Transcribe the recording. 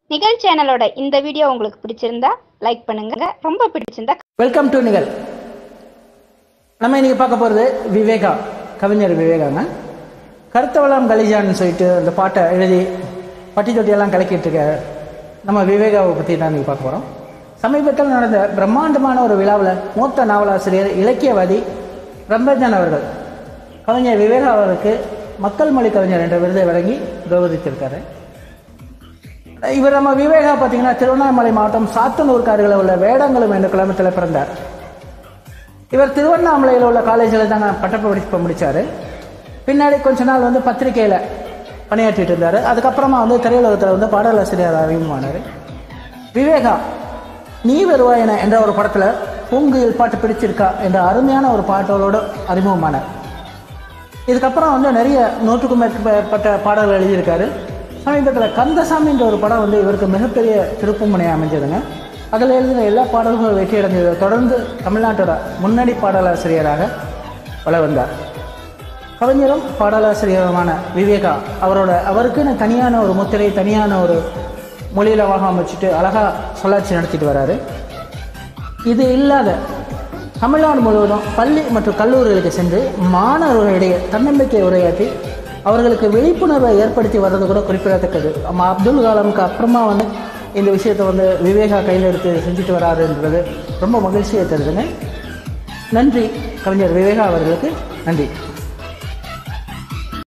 நிகழ் சேனலோட இந்த வீடியோ உங்களுக்கு பிடிச்சிருந்தா லைக் பண்ணுங்க ரொம்ப பிடிச்சிருந்தா வெல்கம் டு நிகழ் நம்ம இன்னைக்கு பார்க்க போகிறது விவேகா கவிஞர் விவேகாங்க கருத்தவளம் கலிஜான்னு சொல்லிட்டு அந்த பாட்டை எழுதி பட்டி தொட்டியெல்லாம் கலக்கிட்டு இருக்க நம்ம விவேகாவை பற்றி தான் இன்னைக்கு பார்க்க போகிறோம் சமீபத்தில் நடந்த பிரம்மாண்டமான ஒரு விழாவில் மூத்த நாவலாசிரியர் இலக்கியவாதி ரம்பஜன் அவர்கள் கவிஞர் விவேகா அவருக்கு மக்கள் மொழி கவிஞர் என்ற விருதை வழங்கி கௌரவித்திருக்காரு இவர் நம்ம விவேகா பார்த்தீங்கன்னா திருவண்ணாமலை மாவட்டம் சாத்தனூர் காடுகளில் உள்ள வேடங்களும் என்ற கிராமத்தில் பிறந்தார் இவர் திருவண்ணாமலையில் உள்ள காலேஜில் தாங்க பட்டப்படிப்பு முடித்தார் பின்னாடி கொஞ்ச நாள் வந்து பத்திரிக்கையில் பணியாற்றிட்டு இருந்தார் அதுக்கப்புறமா வந்து திரையுலகத்தில் வந்து பாடலாசிரியர் அறிமுகமானார் விவேகா நீ வருவாயன என்ற ஒரு படத்தில் பூங்குயில் பாட்டு பிடிச்சிருக்கா என்ற அருமையான ஒரு பாட்டோடு அறிமுகமானார் இதுக்கப்புறம் வந்து நிறைய நூற்றுக்கும் மேற்பட்ட பாடல்கள் எழுதியிருக்காரு சமீபத்தில் கந்தசாமின்ற ஒரு படம் வந்து இவருக்கு மிகப்பெரிய திருப்புமுனையாக அமைஞ்சதுங்க அதில் எழுதின எல்லா பாடல்களும் வெற்றி அடைஞ்சதை தொடர்ந்து தமிழ்நாட்டோட முன்னணி பாடலாசிரியராக வள வந்தார் கவிஞரும் பாடலாசிரியருமான விவேகா அவரோட அவருக்குன்னு தனியான ஒரு முத்திரை தனியான ஒரு மொழியிலவாக அமைச்சிட்டு அழகாக சொல்லாட்சி நடத்திட்டு வராரு இது இல்லாத தமிழ்நாடு முழுவதும் பள்ளி மற்றும் கல்லூரிகளுக்கு சென்று மாணவர்களிடையே தன்னம்பிக்கை உரையாற்றி அவர்களுக்கு விழிப்புணர்வை ஏற்படுத்தி வர்றது கூட குறிப்பிடத்தக்கது நம்ம அப்துல் கலாமுக்கு அப்புறமா வந்து இந்த விஷயத்தை வந்து விவேகா கையில் எடுத்து செஞ்சுட்டு வராருன்றது ரொம்ப மகிழ்ச்சியை தருதுங்க நன்றி கவிஞர் விவேகா அவர்களுக்கு நன்றி